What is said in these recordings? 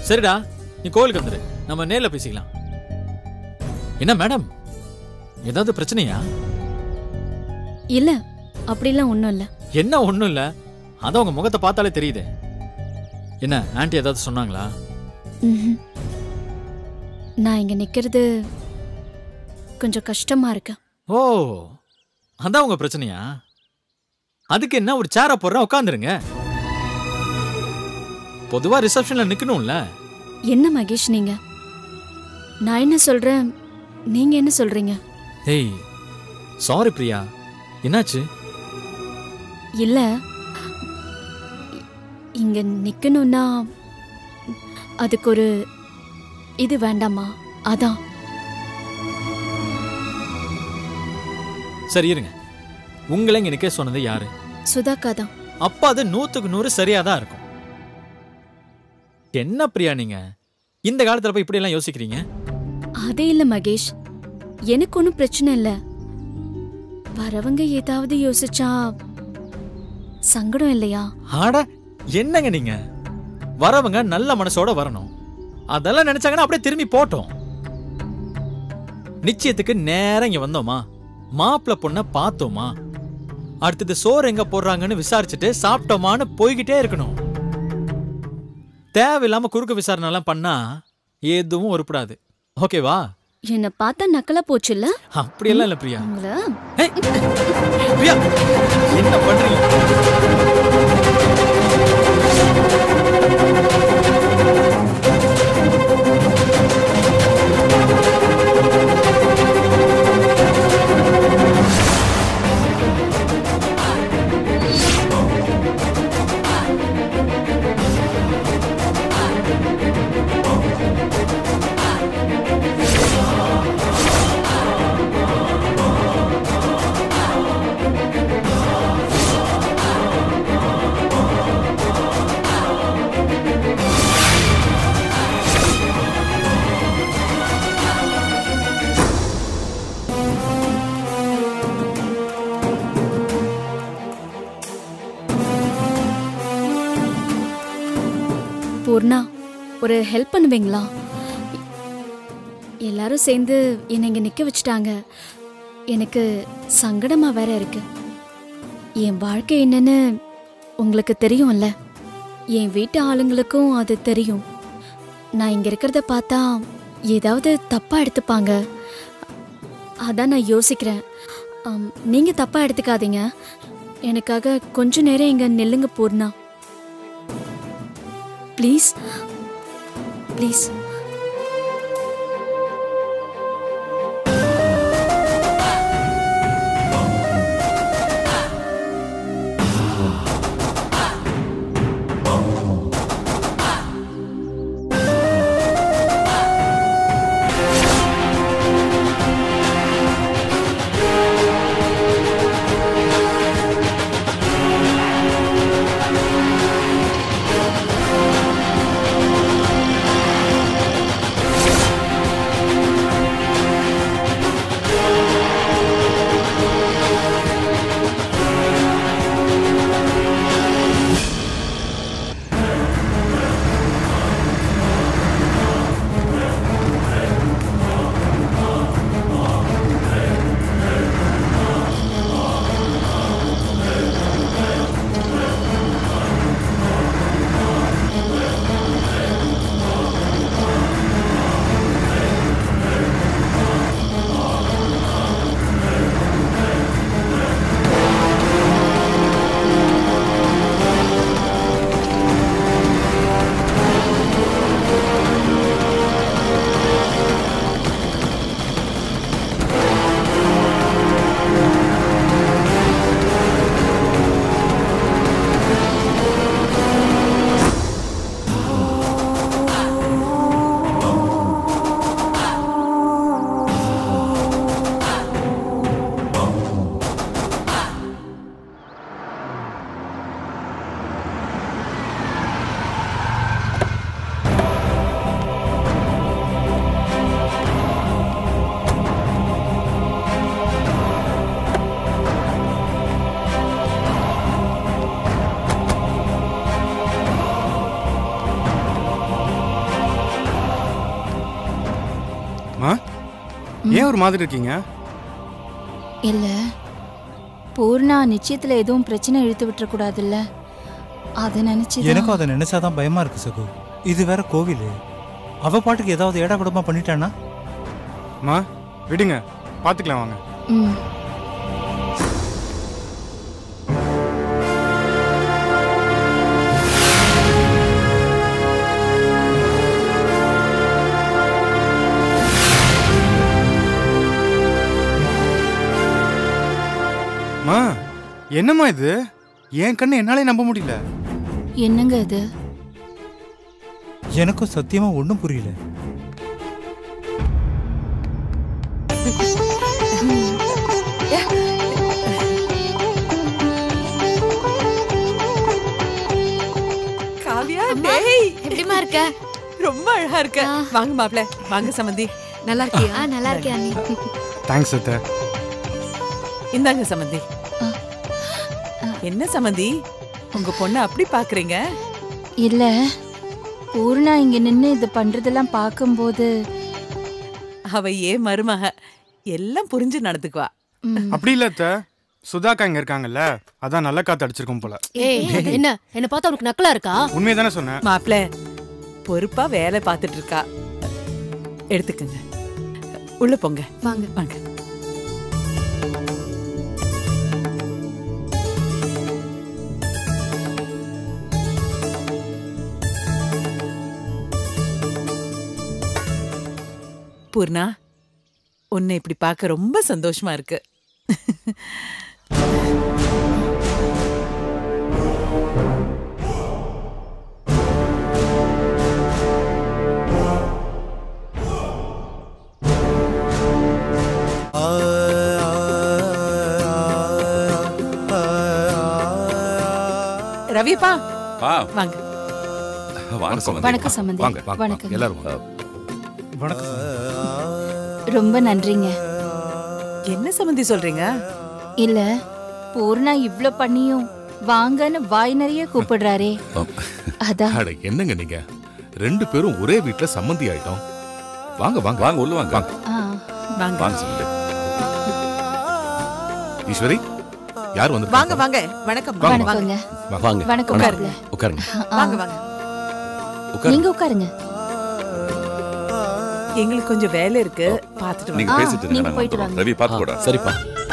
சரிடா நீ கோவிலுக்கு வந்துரு நம்ம நேர்ல பேசிக்கலாம் என்ன மேடம் ஏதாவது பிரச்சனையா இல்ல அப்படிலாம் ஒண்ணும் இல்ல என்ன ஒண்ணும் இல்ல அதான் உங்க முகத்தை பார்த்தாலே தெரியுதே என்ன ஆன்ட்டி ஏதாவது சொன்னாங்களா ம்ஹும். நான் இங்க நிக்கிறது கொஞ்சம் கஷ்டமா இருக்கு ஓ அதான் உங்க பிரச்சனையா அதுக்கு என்ன ஒரு சேரை போடுறேன் உட்காந்துருங்க பொதுவா ரிசப்ஷன்ல நிக்கணும்ல என்ன மகேஷ் நீங்க நான் என்ன சொல்றேன் நீங்க என்ன சொல்றீங்க ஏய் சாரி பிரியா என்னாச்சு இல்ல இ- இங்க நிக்கணும்னா அதுக்கு ஒரு இது வேண்டாமா அதான் சரி இருங்க உங்களை இங்க நிக்க சொன்னது யாரு சுதாக்கா தான் அப்ப அது நூத்துக்கு நூறு சரியா தான் இருக்கும் என்ன பிரியா நீங்க இந்த காலத்துல போய் இப்படி எல்லாம் யோசிக்கிறீங்க அதே இல்ல மகேஷ் எனக்கு ஒன்றும் பிரச்சனை இல்ல வரவங்க ஏதாவது யோசிச்சா சங்கடம் இல்லையா ஆட என்னங்க நீங்க வரவங்க நல்ல மனசோட வரணும் அதெல்லாம் நினைச்சாங்கன்னா அப்படியே திரும்பி போட்டோம் நிச்சயத்துக்கு நேரா இங்க வந்தோமா மாப்பிள்ளை பொண்ண பார்த்தோமா அடுத்தது சோறு எங்க போடுறாங்கன்னு விசாரிச்சுட்டு சாப்பிட்டோமான்னு போய்கிட்டே இருக்கணும் தேவையில்லாம குறுக்கு விசாரணை எல்லாம் பண்ணா எதுவும் உருப்படாது ஓகேவா என்ன பார்த்தா நக்கலா போச்சுல்ல அப்படியெல்லாம் இல்ல பிரியா உங்கள ஏய், பிரியா என்ன பண்றீங்க பூர்ணா ஒரு ஹெல்ப் பண்ணுவீங்களா எல்லாரும் சேர்ந்து என்னை இங்க நிக்க வச்சுட்டாங்க எனக்கு சங்கடமா வேற இருக்கு என் வாழ்க்கை என்னன்னு உங்களுக்கு தெரியும்ல என் வீட்டு ஆளுங்களுக்கும் அது தெரியும் நான் இங்க இருக்கிறத பார்த்தா ஏதாவது தப்பா எடுத்துப்பாங்க அதான் நான் யோசிக்கிறேன் ஆம், நீங்க தப்பா எடுத்துக்காதீங்க எனக்காக கொஞ்ச நேரம் இங்க நில்லுங்க பூர்ணா ப்ளீஸ் ப்ளீஸ் ஏய் ஏன் ஒரு மாதிரி இருக்கீங்க இல்ல பூர்ணா நிச்சயத்துல எதுவும் பிரச்சனை இழுத்து விட்டுற கூடாதுல்ல அத நினைச்சு எனக்கும் அதை நினைச்சாதான் பயமா இருக்கு சகு இது வேற கோவில் அவ பாட்டுக்கு ஏதாவது ஏடா கூடமா பண்ணிட்டானா அம்மா விடுங்க பார்த்துக்கலாம் வாங்க ம் அம்மா என்னம்மா இது என் கண்ணு என்னாலே நம்ப முடியல என்னங்க இது எனக்கும் சத்தியமா ஒண்ணும் புரியல காவியா டேய் எப்படிமா இருக்க ரொம்ப அழகா இருக்க ஆ. வாங்க மாப்ள வாங்க சம்மந்தி நல்லா இருக்கியா ஆ நல்லா இருக்கேன் அண்ணி தேங்க்ஸ் அத்தை இந்தாங்க சம்மந்தி ஆ. என்ன சம்மந்தி உங்க பொண்ணு அப்படி பாக்குறீங்க இல்ல பூர்ணா இங்க நின்னு இது பண்றதெல்லாம் பார்க்கும்போது அவ ஏன் மருமக எல்லாம் புரிஞ்சு நடந்துக்குவா ம், அப்படி இல்ல அத்தை சுதாக்கா இங்க இருக்காங்கல்ல அதான் நல்ல காத்து அடிச்சிருக்கும் போல ஏய் என்ன என்ன பார்த்தா உனக்கு நக்கலா இருக்கா உண்மையை தானே சொன்னேன் மாப்ள பொறுப்பா வேலை பார்த்துட்டு இருக்கா எடுத்துக்கங்க உள்ள போங்க வாங்க வாங்க பூர்ணா உன்னை இப்படி பார்க்க ரொம்ப சந்தோஷமா இருக்கு ரவிப்பா ஆ வாங்க வாங்க சம்பந்தி. வணக்கம் சம்பந்தி. வாங்க வாங்க, வணக்கம். வாங்க எல்லாரும் வாங்க. வணக்கம் ரொம்ப நன்றிங்க என்ன சம்மந்தி சொல்றீங்க இல்ல பூர்ணா இவ்ளோ பண்ணியும் வாங்கன்னு வாய் நிறைய கூப்பிடுறாரே ஆம். அதான் அட என்னங்க நீங்க ரெண்டு பேரும் ஒரே வீட்ல சம்மந்தி ஆயிட்டோம் வாங்க வாங்க வாங்க உள்ள வாங்க வாங்க ஆ, வாங்க வாங்க சம்பந்தி ஈஸ்வரி யார் வந்து வாங்க வாங்க வணக்கம் வாங்க. வாங்க வணக்கங்க வாங்க வணக்கம் உட்காருங்க. மாப்ள. உட்காருங்க ஆ, வாங்க வாங்க உட்காருங்க நீங்க உட்காருங்க எங்களுக்கு கொஞ்சம் வேலை இருக்கு பாத்துட்டு வாங்க நீங்க ஆ, பேசிட்டு இருங்க நீங்க நாங்க போயிட்டு வந்துடுறோம். வாங்க. ரவி பாத்து கூட சரிப்பா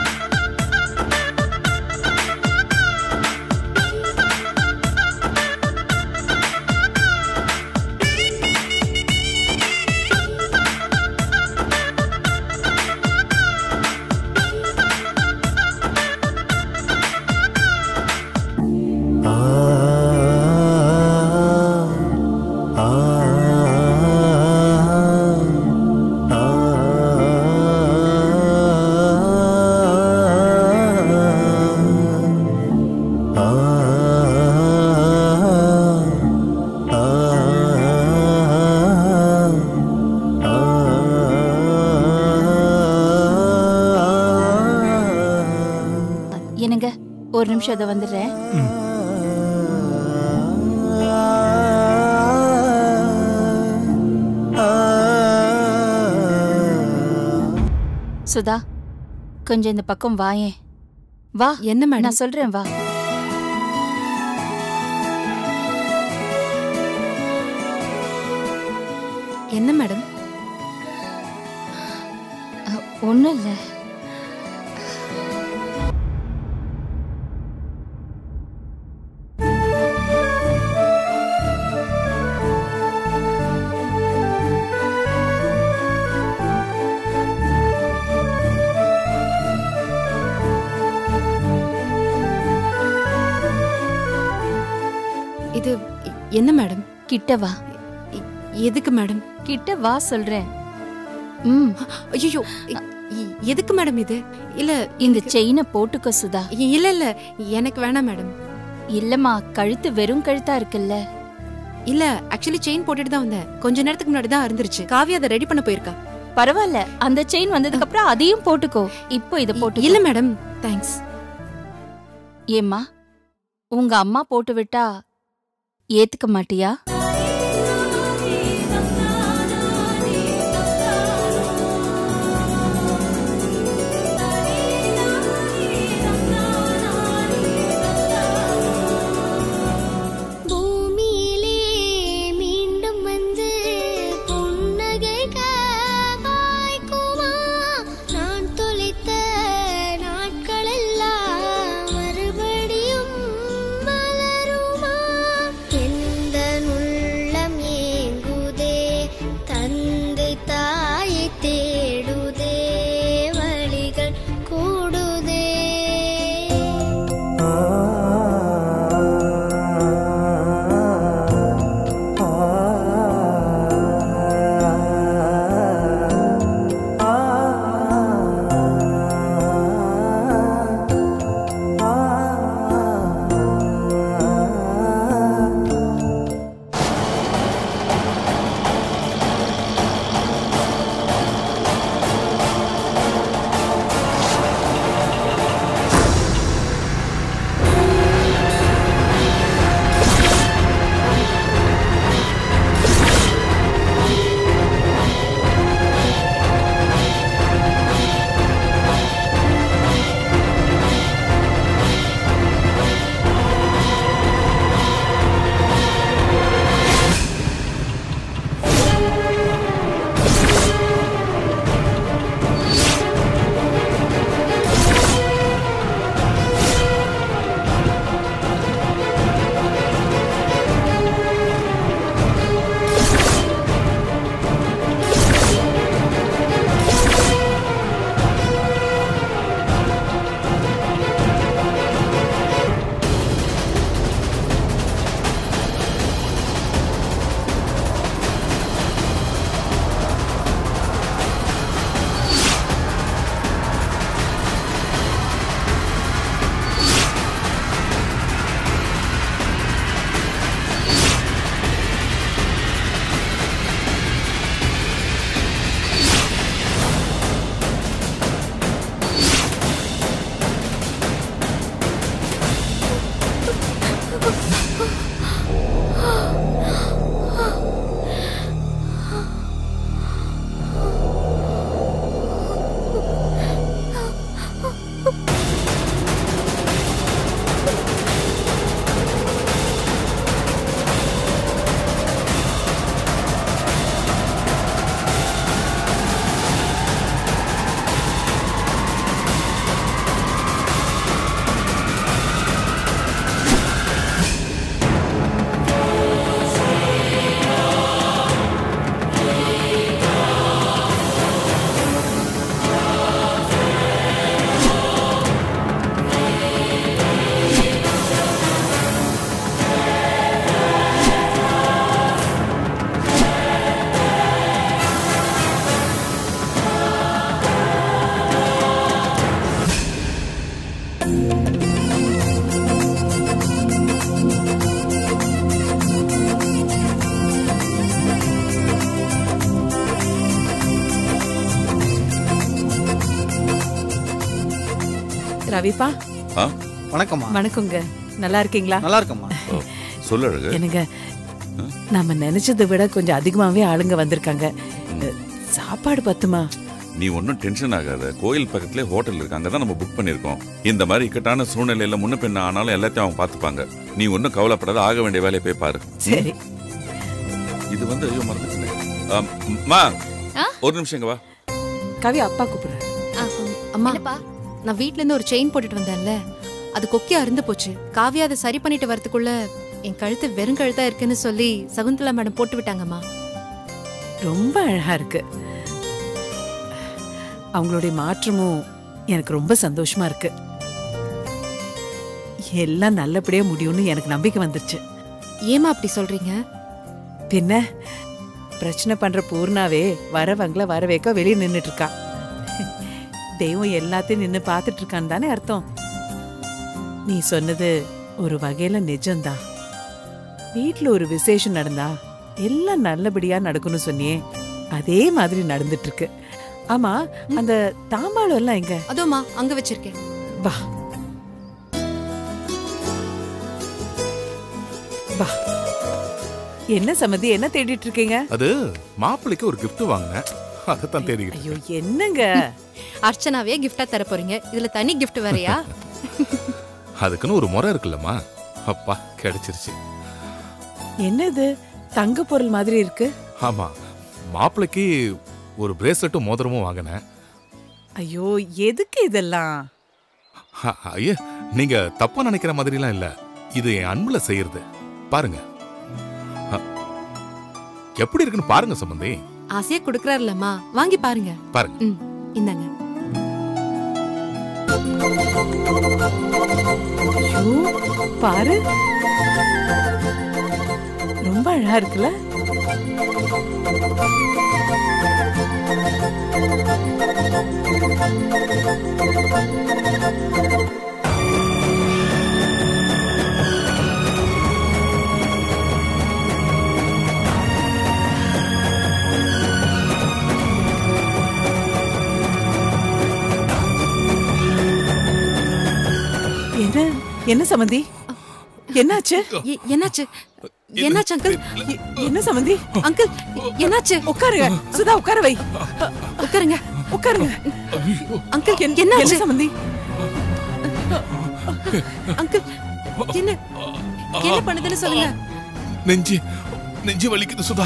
என்னங்க ஒரு நிமிஷம் இதை வந்துடுறேன் சுதா கொஞ்சம் இந்த பக்கம் வாயேன் வா என்ன மேடம் நான் சொல்றேன் வா என்ன மேடம் ஒன்றும் இல்லை இது எ- என்ன மேடம் கிட்ட வா எ- எதுக்கு மேடம் கிட்ட வா சொல்றேன் ம் ஐயோ எதுக்கு மேடம் இது இல்ல இந்த செயினை போட்டுக்கோ சுதா இல்ல இல்ல எனக்கு வேணாம் மேடம் இல்லம்மா கழுத்து வெறும் கழுத்தா இருக்குல்ல இல்ல ஆக்சுவலி செயின் போட்டுட்டு தான் வந்தேன் கொஞ்ச நேரத்துக்கு முன்னாடி தான் இருந்துருச்சு காவியா அதை ரெடி பண்ண போயிருக்கா பரவாயில்ல அந்த செயின் வந்ததுக்கு அப்புறம் அதையும் போட்டுக்கோ இப்போ இத போட்டு இல்ல மேடம் தேங்க்ஸ் ஏம்மா உங்க அம்மா போட்டு விட்டா ஏத்துக்க மாட்டியா ரவிப்பா ஆ வணக்கம்மா வணக்கங்க நல்லா இருக்கீங்களா நல்லா இருக்கம்மா ஓ, சொல்லு அழகு என்னங்க நாம நினைச்சதை விட கொஞ்சம் அதிகமாவே ஆளுங்க வந்திருக்காங்க அஹ், சாப்பாடு பத்துமா நீ ஒன்றும் டென்ஷன் ஆகாத கோயில் பக்கத்துலேயே ஹோட்டல் இருக்கு அங்கே தான் நம்ம புக் பண்ணியிருக்கோம் இந்த மாதிரி இக்கட்டான சூழ்நிலையில முன்ன பின்ன ஆனாலும் எல்லாத்தையும் அவங்க பார்த்துப்பாங்க நீ ஒன்றும் கவலைப்படாத ஆக வேண்டிய வேலையை போய் பாரு சரி இது வந்து ஐயோ மறந்துட்டேன் ஆம், மா ஒரு நிமிஷம் இங்க வா கவி அப்பா கூப்பிடுறாரு ஆ, அம்மா நான் வீட்ல இருந்து ஒரு செயின் போட்டுட்டு வந்தேன்ல அது கொக்கி அருந்து போச்சு காவியா அதை சரி பண்ணிட்டு வரதுக்குள்ள என் கழுத்து வெறும் கழுத்தா இருக்குன்னு சொல்லி சகுந்தலா மேடம் போட்டு விட்டாங்கம்மா ரொம்ப அழகா இருக்கு அவங்களுடைய மாற்றமும் எனக்கு ரொம்ப சந்தோஷமா இருக்கு எல்லாம் நல்லபடியா முடியும்னு எனக்கு நம்பிக்கை வந்துருச்சு ஏமா அப்படி சொல்றீங்க பின்ன பிரச்சனை பண்ற பூர்ணாவே வரவங்கள வர வைக்க வெளியே நின்னுட்டு இருக்கா தெய்வம் எல்லாத்தையும் நின்னு பார்த்துட்டு இருக்கான்னு தானே அர்த்தம் நீ சொன்னது ஒரு வகையில நிஜம்தான் வீட்ல ஒரு விசேஷம் நடந்தா எல்லாம் நல்லபடியா நடக்கும்னு சொன்னியே அதே மாதிரி நடந்துட்டு இருக்கு ஆமா அந்த தாம்பாளம் எல்லாம் எங்க அதோமா அங்க வச்சிருக்கேன் வா வா என்ன சம்மதி என்ன தேடிட்டு இருக்கீங்க அது மாப்பிள்ளைக்கு ஒரு gift வாங்கினேன் அதைத்தான் தேடிக்கிட்டு ஐயோ என்னங்க அர்ச்சனாவே கிஃப்டா தர போறீங்க இதுல தனி gift வேறயா அதுக்குன்னு ஒரு முறை இருக்குல்லம்மா அப்பா கிடைச்சிருச்சு என்னது தங்க பொருள் மாதிரி இருக்கு ஆமா மாப்பிள்ளைக்கு ஒரு பிரேஸ்லெட்டும் மோதிரமும் வாங்கினேன் ஐயோ எதுக்கு இதெல்லாம் அ- ஐயா நீங்க தப்பா நினைக்கிற மாதிரிலாம் இல்ல இது என் அன்புல செய்யறது பாருங்க அ, எப்படி இருக்குன்னு பாருங்க சம்பந்தி ஆசையா குடுக்கறாருலம்மா வாங்கி பாருங்க பாருங்க ம் இந்தாங்க ஐயோ பாரு ரொம்ப அழகா இருக்குல்ல என்ன என்ன சம்மந்தி என்னாச்சு எ- என்னாச்சு என்னாச்சு அங்கிள் எ- என்ன சம்மந்தி அங்கிள் என்னாச்சு உட்காருங்க சுதா உட்கார வை உட்காருங்க உட்காருங்க அங்கிள் என்ன என்னாச்சு சம்மந்தி அங்கிள் என்ன என்ன பண்ணுதுன்னு சொல்லுங்க நெஞ்சு நெஞ்சு வலிக்குது சுதா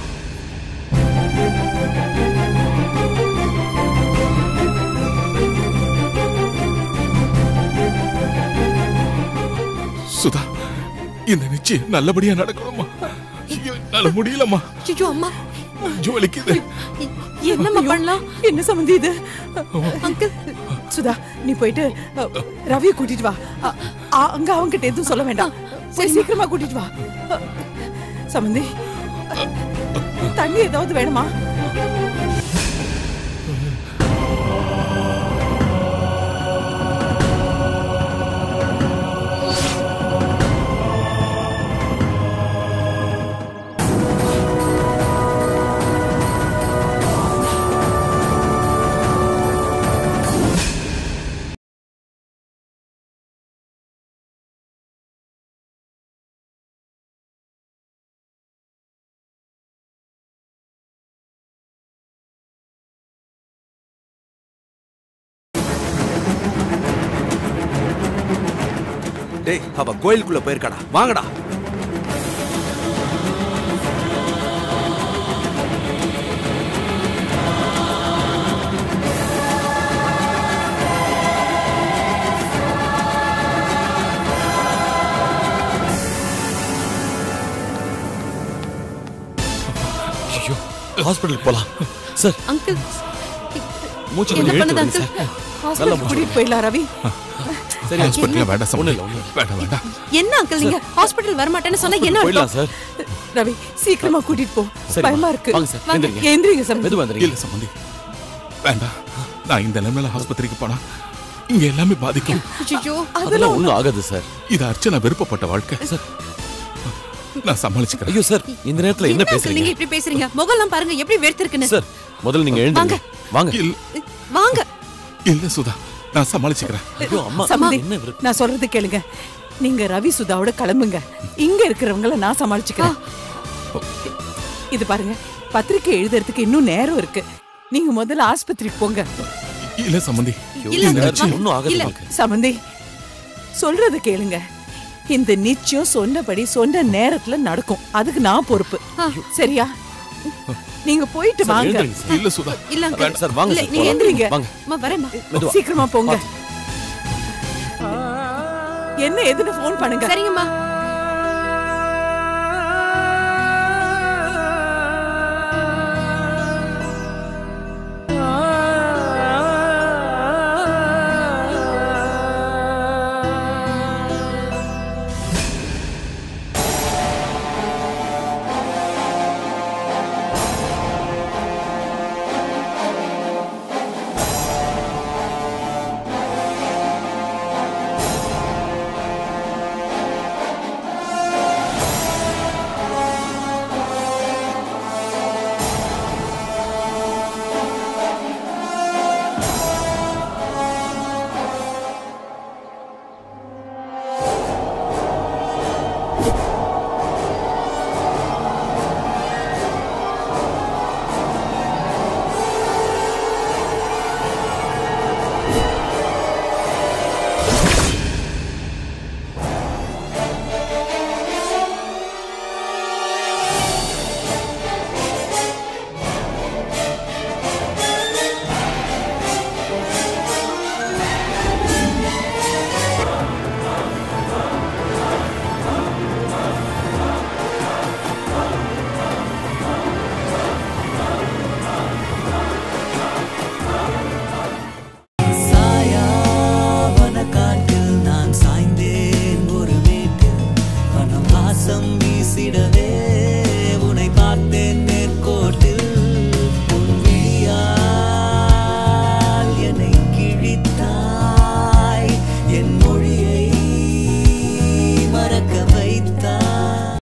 சுதா இந்த நிச்சயம் நல்லபடியா நடக்கணுமா ஐயோ, என்னால முடியலம்மா ஐயோ அம்மா நெஞ்சு வலிக்குது என்னம்மா பண்ணலாம் என்ன சம்மந்தி இது அங்கிள் சுதா நீ போயிட்டு அ, ரவியை கூட்டிட்டு வா அ, அ, அங்க அவன்கிட்ட எதுவும் சொல்ல வேண்டாம் போய் சீக்கிரமா கூட்டிட்டு வா அ, சம்மந்தி அ, தண்ணி ஏதாவது வேணுமா டேய் அவ கோயிலுக்குள்ள போயிருக்காடா வாங்கடா ஐயோ ஹாஸ்பிட்டல் போலாம் சார் அங்கிள் மூச்சு என்ன கொஞ்சம் பண்ணுது இழுத்து அங்கிள் விடுங்க சார் ஹாஸ்பிட்டல் கூட்டிட்டு போயிடலாம் ரவி சரி ஹாஸ்பிட்டல் வேண்டாம் சம்பந்தி ஒண்ணும் இல்ல, ஒண்ணும் வேண்டாம் வேண்டாம் என்ன அங்கிள் நீங்க ஹாஸ்பிடல் வர மாட்டேன்னு சொன்னா என்ன போயிடலாம் அர்த்தம் சார் ரவி சீக்கிரமா கூட்டிட்டு போ சரி, பயமா இருக்கு வாங்க சார், எந்திரிங்க. எந்திரிங்க சம்மந்தி மெது வந்துருங்க இல்ல சம்பந்தி வேண்டாம் நான் இந்த நிலைமையில ஆஸ்பத்திரிக்கு போனா இங்க எல்லாமே பாதிக்கும் ஐயோ அதெல்லாம் ஒண்ணும் ஆகாது சார் இது அர்ச்சனா விருப்பப்பட்ட வாழ்க்கை நான் சமாளிச்சுக்கிறேன் ஐயோ சார் இந்த நேரத்துல என்ன என்ன uncle பேசுறீங்க நீங்க இப்படி பேசுறீங்க முகம்லாம் பாருங்க எப்படி வேர்த்திருக்குன்னு சார் முதல்ல நீங்க எழுந்துங்க வாங்க இல்ல வாங்க இல்ல சுதா நான் சமாளிச்சுக்கிறேன் ஐயோ அம்மா சம்மந்தி என்ன இவரு நான் சொல்றது கேளுங்க நீங்க ரவி சுதாவோட கிளம்புங்க இங்க இருக்கிறவங்கள நான் சமாளிச்சுக்கிறேன் இது பாருங்க பத்திரிக்கை எழுதுறதுக்கு இன்னும் நேரம் இருக்கு நீங்க முதல்ல ஆஸ்பத்திரிக்கு போங்க இல்ல சம்பந்தி இல்ல, இந்த இல்ல, நிச்சயம் ஒண்ணும் ஆகாது இல்ல. உனக்கு. சமந்தி சொல்றது கேளுங்க இந்த நிச்சயம் சொன்னபடி சொன்ன நேரத்துல நடக்கும் அதுக்கு நான் பொறுப்பு சரியா நீங்க போயிட்டு சார், வாங்க எழுந்திருங்க சார். இல்ல சுதா இல்ல uncle. வேண்டாம் சார் வாங்க இல்ல, சார் நீ போலாம். எந்திரிங்க. வாங்க அம்மா வரேம்மா மெதுவா. சீக்கிரமா போங்க என்ன எதுன்னு ஃபோன் பண்ணுங்க சரிங்கம்மா